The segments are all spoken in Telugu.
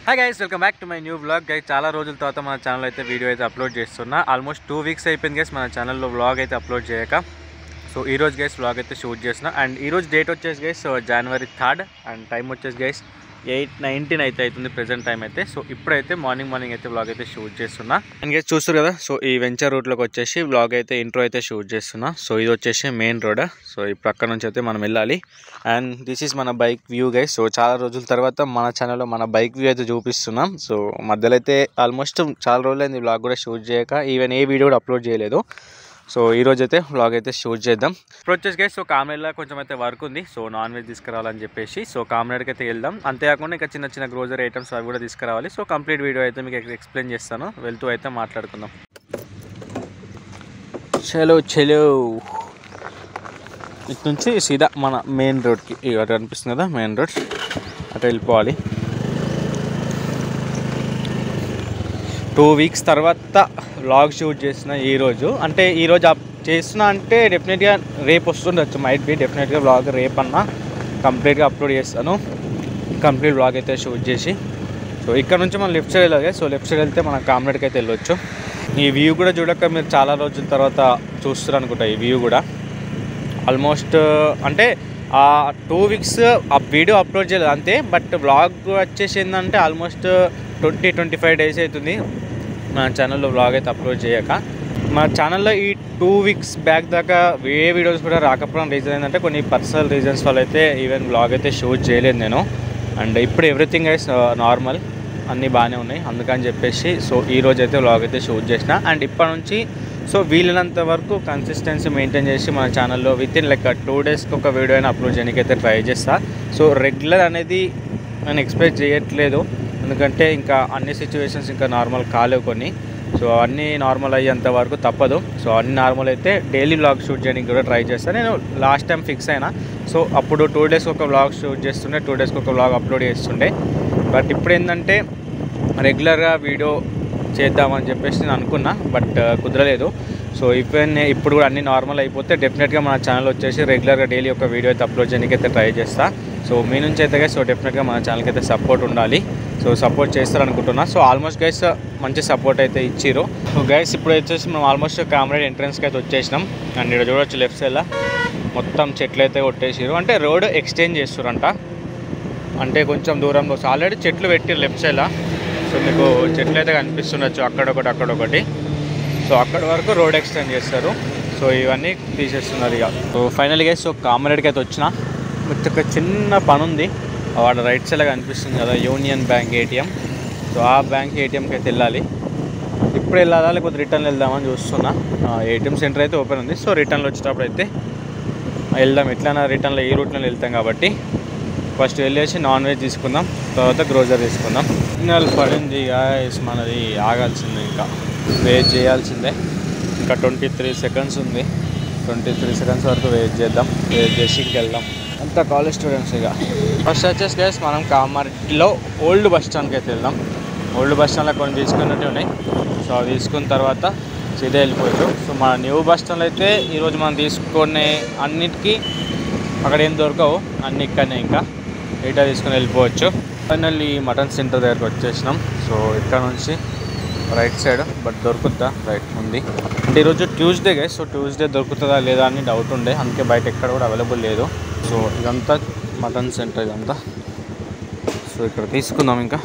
Hi guys welcome back to my new blog guys చాలా రోజుల తర్వాత మన ఛానల్ అయితే వీడియో అయితే అప్లోడ్ చేస్తున్నా ఆల్మోస్ట్ టూ వీక్స్ అయిపోయింది గైస్ మన ఛానల్లో వ్లాగ్ అయితే అప్లోడ్ చేయక సో ఈ రోజు గైస్ వ్లాగ్ అయితే షూట్ చేసిన అండ్ ఈ రోజు డేట్ వచ్చేసి guys January third and time వచ్చేసి గైస్ ఎయిట్ నైన్టీన్ అయితే అవుతుంది ప్రెసెంట్ టైం అయితే సో ఇప్పుడైతే మార్నింగ్ మార్నింగ్ అయితే వ్లాగ్ అయితే షూట్ చేస్తున్నా అండ్ గైస్ చూస్తారు కదా సో ఈ వెంచర్ రూట్లోకి వచ్చేసి వ్లాగ్ అయితే ఇంట్రో అయితే షూట్ చేస్తున్నా సో ఇది వచ్చేసి మెయిన్ రోడ్ సో ఈ ప్రక్క నుంచి అయితే మనం వెళ్ళాలి అండ్ దిస్ ఈజ్ మన బైక్ వ్యూ గైస్ సో చాలా రోజుల తర్వాత మన ఛానల్లో మన బైక్ వ్యూ అయితే చూపిస్తున్నాం సో మధ్యలో అయితే ఆల్మోస్ట్ చాలా రోజులైంది వ్లాగ్ కూడా షూట్ చేయక ఈవెన్ ఏ వీడియో కూడా అప్లోడ్ చేయలేదు సో ఈ రోజు అయితే వ్లాగ్ అయితే షూట్ చేద్దాం ఇప్పుడు వచ్చేసి గైస్ సో కామ్రేడ్లో కొంచెం అయితే వర్క్ ఉంది సో నాన్ వెజ్ తీసుకురావాలని చెప్పేసి సో కామ్రేడ్కి అయితే వెళ్దాం అంతేకాకుండా ఇంకా చిన్న చిన్న గ్రోజరీ ఐటమ్స్ అవి కూడా తీసుకురావాలి సో కంప్లీట్ వీడియో అయితే మీకు ఎక్స్ప్లెయిన్ చేస్తాను వెళ్తూ అయితే మాట్లాడుకుందాం చలో చలో ఇటు నుంచి సీదా మన మెయిన్ రోడ్కి అటు కనిపిస్తుంది కదా మెయిన్ రోడ్ అటు వెళ్ళిపోవాలి టూ వీక్స్ తర్వాత వ్లాగ్ షూట్ చేసిన ఈరోజు అంటే ఈరోజు అప్ చేస్తున్నా అంటే డెఫినెట్గా రేపు వస్తుండొచ్చు మైట్ బి డెఫినెట్గా వ్లాగ్ రేపు అన్నా కంప్లీట్గా అప్లోడ్ చేస్తాను కంప్లీట్ వ్లాగ్ అయితే షూట్ చేసి సో ఇక్కడ నుంచి మనం లెఫ్ట్ సైడ్ వెళ్ళాలి సో లెఫ్ట్ సైడ్ వెళ్తే మనం కామ్రేడ్కి అయితే వెళ్ళొచ్చు ఈ వ్యూ కూడా చూడక మీరు చాలా రోజుల తర్వాత చూస్తారు అనుకుంటా ఈ వ్యూ కూడా ఆల్మోస్ట్ అంటే ఆ టూ వీక్స్ ఆ వీడియో అప్లోడ్ చేయలేదు అంతే బట్ వ్లాగ్ వచ్చేసి ఏంటంటే almost twenty twenty five days అవుతుంది మన ఛానల్లో వ్లాగ్ అయితే అప్లోడ్ చేయక మా ఛానల్లో ఈ టూ వీక్స్ బ్యాక్ దాకా ఏ వీడియోస్ కూడా రాకపోవడం రీజన్ ఏంటంటే కొన్ని పర్సనల్ రీజన్స్ వల్ల అయితే ఈవెన్ వ్లాగ్ అయితే షూట్ చేయలేదు నేను అండ్ ఇప్పుడు ఎవ్రీథింగ్ ఐస్ నార్మల్ అన్నీ బాగానే ఉన్నాయి అందుకని చెప్పేసి సో ఈ రోజు అయితే వ్లాగ్ అయితే షూట్ చేసిన అండ్ ఇప్పటి నుంచి సో వీలైనంత వరకు కన్సిస్టెన్సీ మెయింటైన్ చేసి మన ఛానల్లో విత్ ఇన్ లైక్ టూ డేస్కి ఒక వీడియో అయినా అప్లోడ్ చేయడానికి అయితే ట్రై చేస్తా సో రెగ్యులర్ అనేది నేను ఎక్స్పెక్ట్ చేయట్లేదు ఎందుకంటే ఇంకా అన్ని సిచ్యువేషన్స్ ఇంకా నార్మల్ కాలేవు కొన్ని సో అన్నీ నార్మల్ అయ్యేంత వరకు తప్పదు సో అన్ని నార్మల్ అయితే డైలీ వ్లాగ్ షూట్ చేయడానికి కూడా ట్రై చేస్తాను నేను లాస్ట్ టైం ఫిక్స్ అయినా సో అప్పుడు టూ డేస్కి ఒక వ్లాగ్ షూట్ చేస్తుండే టూ డేస్కి ఒక వ్లాగ్ అప్లోడ్ చేస్తుండే బట్ ఇప్పుడు ఏంటంటే రెగ్యులర్గా వీడియో చేద్దామని చెప్పేసి నేను అనుకున్నా బట్ కుదరలేదు సో ఈవెన్ ఇప్పుడు కూడా అన్ని నార్మల్ అయిపోతే డెఫినెట్గా మన ఛానల్ వచ్చేసి రెగ్యులర్గా డైలీ ఒక వీడియో అయితే అప్లోడ్ చేయడానికి అయితే ట్రై చేస్తా సో మీ నుంచి అయితే సో డెఫినెట్గా మన ఛానల్కి అయితే సపోర్ట్ ఉండాలి సో సపోర్ట్ చేస్తారనుకుంటున్నా సో ఆల్మోస్ట్ గైస్ మంచి సపోర్ట్ అయితే ఇచ్చిరు సో గైస్ ఇప్పుడు వచ్చేసి మనం ఆల్మోస్ట్ కామ్రేడ్ ఎంట్రన్స్కి అయితే వచ్చేసినాం అండ్ ఇక్కడ చూడొచ్చు లెఫ్ట్ సైడ్లో మొత్తం చెట్లు అయితే కొట్టేసిరు అంటే రోడ్ ఎక్స్టెండ్ చేస్తురంట అంటే కొంచెం దూరంలో ఆల్రెడీ చెట్లు పెట్టిరు లెఫ్ట్ సైడ్లో సో మీకు చెట్లు అయితే కనిపిస్తుండొచ్చు అక్కడొకటి అక్కడొకటి సో అక్కడ వరకు రోడ్ ఎక్స్టెండ్ చేస్తారు సో ఇవన్నీ తీసేస్తున్నారు ఇక సో ఫైనల్గా సో కామరేడ్కి అయితే వచ్చిన కొంచెం ఒక చిన్న పని ఉంది వాడు రైట్ సైడ్లో కనిపిస్తుంది కదా యూనియన్ బ్యాంక్ ఏటీఎం సో ఆ బ్యాంక్ ఏటీఎంకి అయితే వెళ్ళాలి ఇప్పుడు వెళ్ళాలా లేకపోతే రిటర్న్ వెళ్దామని చూస్తున్నా ఏటీఎం సెంటర్ అయితే ఓపెన్ ఉంది సో రిటర్న్లో వచ్చేటప్పుడు అయితే వెళ్దాం ఎట్లైనా రిటర్న్లో ఈ రూట్లో వెళ్తాం కాబట్టి ఫస్ట్ వెళ్ళేసి నాన్ వెజ్ తీసుకుందాం తర్వాత గ్రోజర్ తీసుకుందాం సిగ్నల్ పడింది గాయస్ మనది ఆగాల్సిందే ఇంకా వెయిట్ చేయాల్సిందే ఇంకా ట్వంటీ త్రీ సెకండ్స్ ఉంది ట్వంటీ త్రీ సెకండ్స్ వరకు వెయిట్ చేద్దాం వెయిట్ చేసి ఇంకెళ్దాం అంతా కాలేజ్ స్టూడెంట్స్ ఇక ఫస్ట్ వచ్చేసి గైస్ మనం కామారెడ్డిలో ఓల్డ్ బస్ స్టాండ్కి అయితే వెళ్దాం ఓల్డ్ బస్ స్టాండ్లో కొన్ని తీసుకున్నట్టు ఉన్నాయి సో అవి తీసుకున్న తర్వాత సీదా వెళ్ళిపోవచ్చు సో మన న్యూ బస్ స్టాండ్లో అయితే ఈరోజు మనం తీసుకునే అన్నిటికీ అక్కడ ఏం దొరకవు అన్ని ఇక్కడనే ఇంకా ఇటా తీసుకుని వెళ్ళిపోవచ్చు ఫైనల్లీ మటన్ సెంటర్ దగ్గరకు వచ్చేసినాం సో ఇక్కడ నుంచి రైట్ సైడ్ బట్ దొరుకుతుందా రైట్ ఉంది అంటే ఈరోజు ట్యూస్డే గా సో ట్యూస్డే దొరుకుతుందా లేదా అని డౌట్ ఉండే అందుకే బయట ఎక్కడ కూడా అవైలబుల్ లేదు సో ఇదంతా మటన్ సెంటర్ ఇదంతా సో ఇక్కడ తీసుకుందాం ఇంకా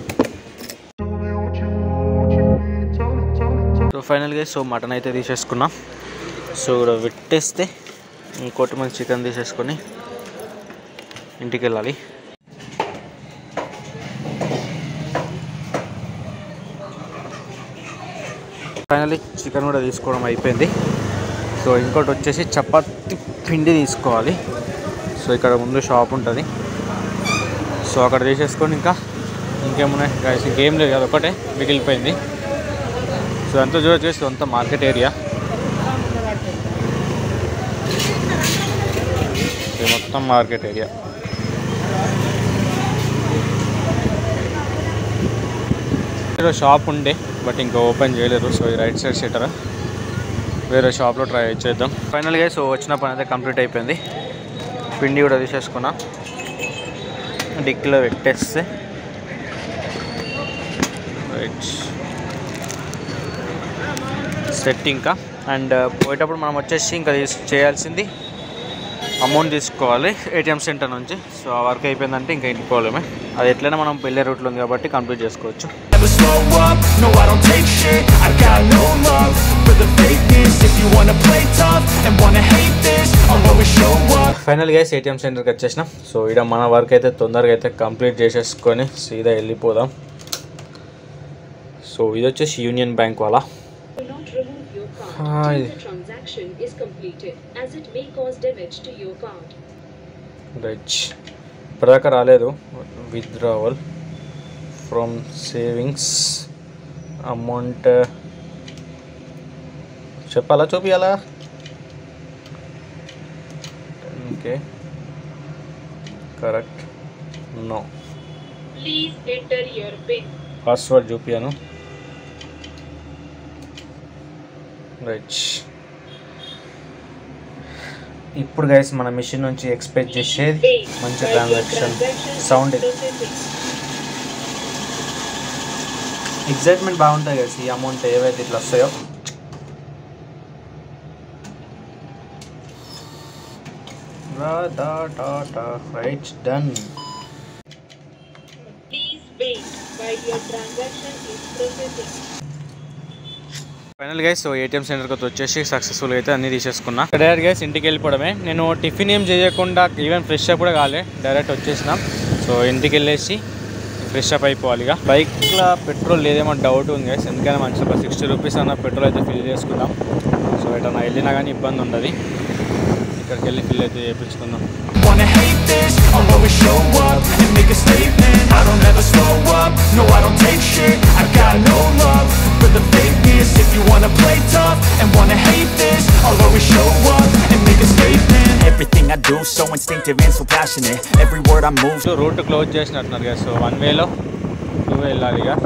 సో ఫైనల్గా సో మటన్ అయితే తీసేసుకున్నాం సో ఇక్కడ పెట్టేస్తే ఇంకోటి మన చికెన్ తీసేసుకొని ఇంటికి వెళ్ళాలి ఫైనల్లీ చికెన్ కూడా తీసుకోవడం అయిపోయింది సో ఇంకోటి వచ్చేసి చపాతి పిండి తీసుకోవాలి సో ఇక్కడ ముందు షాప్ ఉంటుంది సో అక్కడ తీసేసుకొని ఇంకా ఇంకేమున్నాయి guys, ఇంకేం లేదు అది ఒకటే మిగిలిపోయింది సో అంతా చూడొచ్చు అంతా మార్కెట్ ఏరియా ఇది మొత్తం మార్కెట్ ఏరియా ఇక్కడ షాప్ ఉండే బట్ ఇంకా ఓపెన్ చేయలేరు సో ఈ రైట్ సైడ్ షెటర్ వేరే షాప్లో ట్రై చేద్దాం ఫైనల్గా సో వచ్చిన పని అయితే కంప్లీట్ అయిపోయింది పిండి కూడా తీసేసుకున్నా డిక్కీలో పెట్టేస్తే రైట్ సెట్ ఇంకా అండ్ పోయేటప్పుడు మనం వచ్చేసి ఇంకా తీస్- చేయాల్సింది అమౌంట్ తీసుకోవాలి ఏటీఎం సెంటర్ నుంచి సో ఆ వర్క్ అయిపోయిందంటే ఇంకా ఇంటికి పోలేమే అది ఎట్లయినా మనం వెళ్ళే రూట్లో ఉంది కాబట్టి కంప్లీట్ చేసుకోవచ్చు Never slow up, no I don't take shit I got no love for the fakeness If you wanna play tough and wanna hate this I'll always show up final guys ATM సెంటర్కి వచ్చేసినాం సో ఇక్కడ మన వర్క్ అయితే తొందరగా అయితే కంప్లీట్ చేసేసుకొని సీదా వెళ్ళిపోదాం సో ఇది వచ్చేసి యూనియన్ బ్యాంక్ వాళ్ళ Do not remove your card Ah, till yeah. the transaction is completed, as it may cause damage to your card. Right ఇప్పటిదాకా రాలేదు విత్డ్రావల్ ఫ్రమ్ సేవింగ్స్ అమౌంట్ చెప్పాలా చూపియాలా okay correct no Please enter your PIN. Password చూపియాను రైట్ ఇప్పుడు గైస్ మన మిషన్ నుంచి ఎక్స్పెక్ట్ చేసేది Wait మంచి while your transaction transaction is sound processing. Excitement బాగుంటుంది కదా ఈ అమౌంట్ ఏవైతే ఇట్లా వస్తాయో right done Please wait while your transaction is processing. Final guys so ATM సెంటర్కి వచ్చేసి సక్సెస్ఫుల్ అయితే అన్ని తీసేసుకున్నా డైరెక్ట్ గైస్ ఇంటికి వెళ్ళిపోవడమే నేను టిఫిన్ ఏం చేయకుండా ఈవెన్ ఫ్రెష్ అప్ కూడా కాలే డైరెక్ట్ వచ్చేసినాం సో ఇంటికి వెళ్ళేసి ఫ్రెష్ అప్ అయిపోవాలి ఇక బైక్లో పెట్రోల్ లేదేమో డౌట్ ఉంది గైస్ ఎందుకైనా మంచి ఒక సిక్స్టీ రూపీస్ అన్న పెట్రోల్ అయితే ఫిల్ చేసుకుందాం సో ఎటన్నా వెళ్ళినా కానీ ఇబ్బంది ఉండదు ఇక్కడికి వెళ్ళి ఫిల్ అయితే చేయించుకుందాం Wanna hate this, I'll always show up and make a statement I don't ever slow up, no I don't take shit I got no love for the fakeness If you wanna play tough and wanna hate this I'll always show up and make a statement Everything I do so instinctive and so passionate Every word I move so route close చేసినట్టున్నారు కదా సో వన్ వేలో టూ వెళ్ళాలి ఇక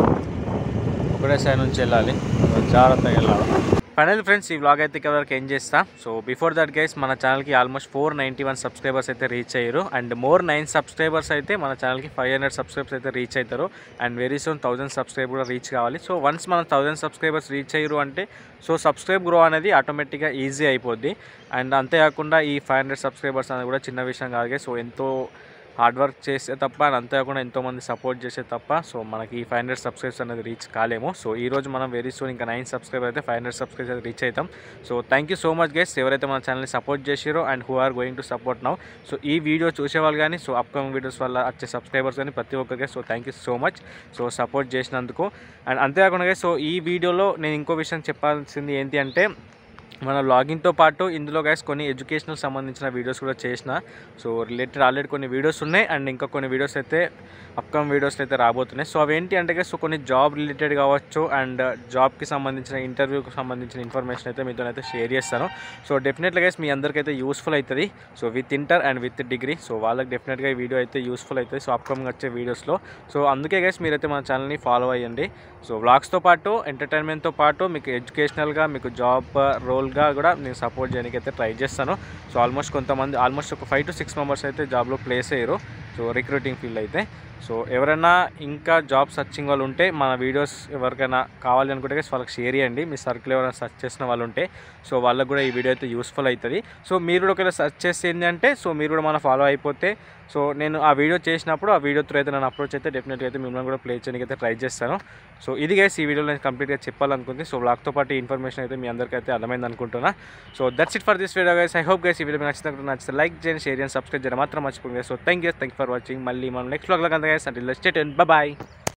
ఒకటే సైడ్ నుంచి వెళ్ళాలి సో జాగ్రత్తగా వెళ్ళాలి ఫైనల్ ఫ్రెండ్స్ ఈ వ్లాగ్ అయితే ఇక్కడ వరకు ఏం చేస్తా సో బిఫోర్ దట్ గైస్ మన ఛానల్కి almost four ninety one subscribers అయితే రీచ్ అయ్యారు అండ్ మోర్ నైన్ సబ్స్క్రైబర్స్ అయితే మన ఛానల్కి ఫైవ్ హండ్రెడ్ సబ్స్క్రైబర్స్ అయితే రీచ్ అవుతారు and very soon thousand subscribe కూడా రీచ్ కావాలి సో వన్స్ మన థౌసండ్ సబ్స్క్రైబర్స్ రీచ్ అయ్యారు అంటే సో సబ్స్క్రైబ్ గ్రో అనేది ఆటోమేటిక్గా ఈజీ అయిపోద్ది అండ్ అంతేకాకుండా ఈ ఫైవ్ హండ్రెడ్ సబ్స్క్రైబర్స్ అనేది కూడా చిన్న విషయం కాదు సో ఎంతో హార్డ్ వర్క్ చేస్తే తప్ప అండ్ అంతేకాకుండా ఎంతోమంది సపోర్ట్ చేసే తప్ప సో మనకి ఈ ఫైవ్ హండ్రెడ్ సబ్స్క్రైబ్స్ అనేది రీచ్ కాలేము సో ఈ రోజు మనం వెరీ సూన్ ఇంకా నైన్ సబ్స్క్రైబర్ అయితే ఫైవ్ హండ్రెడ్ సబ్స్క్రైబర్స్ అయితే రీచ్ అవుతాం so thank you so much guys ఎవరైతే మన ఛానల్ని సపోర్ట్ చేసారో and who are going to support now so ఈ వీడియో చూసేవాళ్ళు కానీ సో అప్కమింగ్ వీడియోస్ వల్ల వచ్చే సబ్స్క్రైబర్స్ కానీ ప్రతి ఒక్కరికి so thank you so much so support చేసినందుకు అండ్ అంతేకాకుండా guys, సో ఈ వీడియోలో నేను ఇంకో విషయం చెప్పాల్సింది ఏంటి అంటే మన లాగిన్తో పాటు ఇందులో గైస్ కొన్ని ఎడ్యుకేషనల్ సంబంధించిన వీడియోస్ కూడా చేసిన సో రిలేటెడ్ ఆల్రెడీ కొన్ని వీడియోస్ ఉన్నాయి అండ్ ఇంకా కొన్ని వీడియోస్ అయితే అప్కమింగ్ వీడియోస్ అయితే రాబోతున్నాయి సో అవి ఏంటి అంటే సో కొన్ని జాబ్ రిలేటెడ్ కావచ్చు అండ్ జాబ్కి సంబంధించిన ఇంటర్వ్యూకి సంబంధించిన ఇన్ఫర్మేషన్ అయితే మీతో అయితే షేర్ చేస్తాను సో డెఫినెట్గా గైస్ మీ అందరికైతే యూస్ఫుల్ అవుతుంది so with inter and with degree so వాళ్ళకి డెఫినెట్గా ఈ వీడియో అయితే యూస్ఫుల్ అవుతుంది సో అప్కమింగ్ వచ్చే వీడియోస్లో సో అందుకే గైస్ మీరైతే మన ఛానల్ని ఫాలో అయ్యండి సో వ్లాగ్స్తో పాటు ఎంటర్టైన్మెంట్తో పాటు మీకు ఎడ్యుకేషనల్గా మీకు జాబ్ రోల్గా కూడా నేను సపోర్ట్ చేయడానికి అయితే ట్రై చేస్తాను సో ఆల్మోస్ట్ కొంతమంది ఆల్మోస్ట్ ఒక ఫైవ్ టు సిక్స్ మెంబర్స్ అయితే జాబ్లో ప్లేస్ అయ్యారు సో రిక్రూటింగ్ ఫీల్డ్ అయితే సో ఎవరైనా ఇంకా జాబ్ సర్చింగ్ వాళ్ళు ఉంటే మన వీడియోస్ ఎవరికైనా కావాలి అనుకుంటే guys వాళ్ళకి షేర్ చేయండి మీ సర్కిల్ ఎవరైనా సెర్చ్ చేసిన వాళ్ళు ఉంటే సో వాళ్ళకి కూడా ఈ వీడియో అయితే యూస్ఫుల్ అవుతుంది సో మీరు కూడా ఒకవేళ సెర్చ్ చేస్తే ఏంటంటే సో మీరు కూడా మన ఫాలో అయిపోతే సో నేను ఆ వీడియో చేసినప్పుడు ఆ వీడియో త్రూ అయితే నన్ను అప్రోచ్ అయితే డెఫినెట్గా అయితే మిమ్మల్ని కూడా ప్లే చేయడానికి అయితే ట్రై చేస్తాను సో ఇది గైస్ ఈ వీడియోలో నేను కంప్లీట్గా చెప్పాలనుకుంది సో బ్లాగ్తో పాటు ఈ ఇన్ఫర్మేషన్ అయితే మీ అందరికీ అయితే అర్థమైంది అనుకుంటున్నా so that's it for this video guys I hope guys ఈ వీడియో మీకు నచ్చినట్టు నచ్చితే లైక్ చేయండి షేర్ చేయండి సబ్స్క్రైబ్ చేయడం మాత్రం మర్చిపోయింది so thank you thank for watching మళ్ళీ మనం నెక్స్ట్ బ్లాగ్లో కంటే గైస్ అంటే స్టేట్ బాయ్